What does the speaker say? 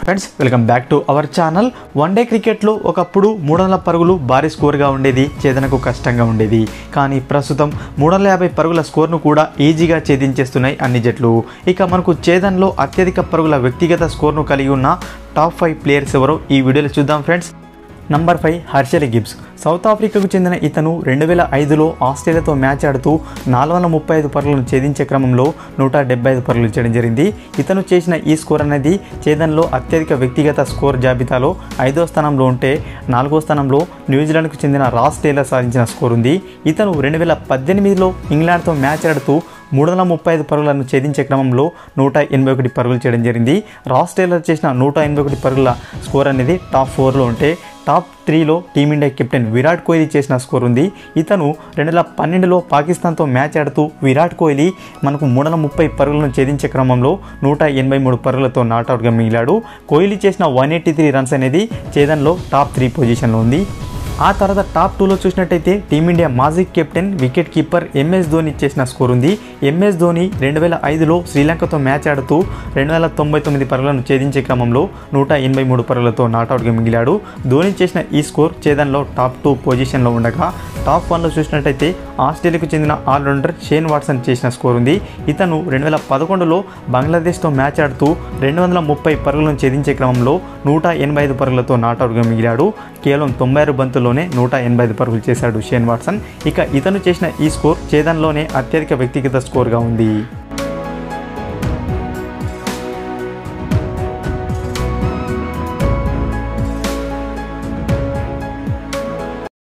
friends welcome back to our channel one day క్రికెట్లో ఒకప్పుడు మూడు వందల పరుగులు భారీ స్కోర్గా ఉండేది ఛేదనకు కష్టంగా ఉండేది కానీ ప్రస్తుతం మూడు వందల యాభై పరుగుల స్కోర్ను కూడా ఈజీగా ఛేదించేస్తున్నాయి అన్ని జట్లు ఇక మనకు ఛేదన్లో అత్యధిక పరుగుల వ్యక్తిగత స్కోర్ను కలిగి ఉన్న టాప్ ఫైవ్ ప్లేయర్స్ ఎవరో ఈ వీడియోలో చూద్దాం friends number five Herschelle Gibbs South ఆఫ్రికాకు చెందిన ఇతను రెండు వేల ఐదులో ఆస్ట్రేలియాతో మ్యాచ్ ఆడుతూ నాలుగు వందల ముప్పై ఐదు పరుగులను ఛేదించే క్రమంలో నూట డెబ్బై ఐదు పరుగులు చేయడం జరిగింది ఇతను చేసిన ఈ స్కోర్ అనేది ఛేదన్లో అత్యధిక వ్యక్తిగత స్కోర్ జాబితాలో ఐదో స్థానంలో ఉంటే నాలుగో స్థానంలో న్యూజిలాండ్కు చెందిన రాస్ టేలర్ సాధించిన స్కోర్ ఉంది ఇతను రెండు వేల పద్దెనిమిదిలో ఇంగ్లాండ్తో మ్యాచ్ ఆడుతూ మూడు వందల ముప్పై ఐదు పరుగులను ఛేదించే క్రమంలో నూట ఎనభై ఒకటి పరుగులు చేయడం జరిగింది రాస్ టేలర్ చేసిన నూట ఎనభై ఒకటి పరుగుల స్కోర్ అనేది టాప్ ఫోర్లో ఉంటే టాప్ త్రీలో టీమిండియా కెప్టెన్ విరాట్ కోహ్లీ చేసిన స్కోర్ ఉంది ఇతను రెండు వేల పన్నెండులో పాకిస్తాన్తో మ్యాచ్ ఆడుతూ విరాట్ కోహ్లీ మనకు మూడు వందల ముప్పై పరుగులను ఛేదించే క్రమంలో నూట ఎనభై మూడు పరుగులతో నాట్అవుట్గా మిగిలాడు కోహ్లీ చేసిన వన్ ఎయిటీ త్రీ రన్స్ అనేది ఛేదన్లో టాప్ త్రీ పొజిషన్లో ఉంది ఆ తర్వాత టాప్ టూలో చూసినట్టయితే టీమిండియా మాజీ captain wicket keeper MS Dhoni చేసిన స్కోర్ ఉంది ఎంఎస్ ధోని రెండు వేల ఐదులో శ్రీలంకతో మ్యాచ్ ఆడుతూ రెండు వేల తొంభై తొమ్మిది పరుగులను ఛేదించే క్రమంలో నూట ఎనభై మూడు పరుగులతో నాట్అవుట్గా మిగిలాడు ధోని చేసిన ఈ స్కోర్ ఛేదన్లో టాప్ టూ పొజిషన్లో ఉండగా టాప్ వన్లో చూసినట్టయితే ఆస్ట్రేలియాకు చెందిన ఆల్రౌండర్ షేన్ వాట్సన్ చేసిన స్కోర్ ఉంది ఇతను రెండు వేల పదకొండులో బంగ్లాదేశ్తో మ్యాచ్ ఆడుతూ రెండు వందల ముప్పై పరుగులను ఛేదించే క్రమంలో నూట ఎనభై ఐదు పరుగులతో నాట్అవుట్గా మిగిలాడు కేవలం తొంభై ఆరు బంతుల్లోనే నూట ఎనభై ఐదు పరుగులు చేశాడు షేన్ వాట్సన్ ఇక ఇతను చేసిన ఈ స్కోర్ ఛేదన్లోనే అత్యధిక వ్యక్తిగత స్కోర్గా ఉంది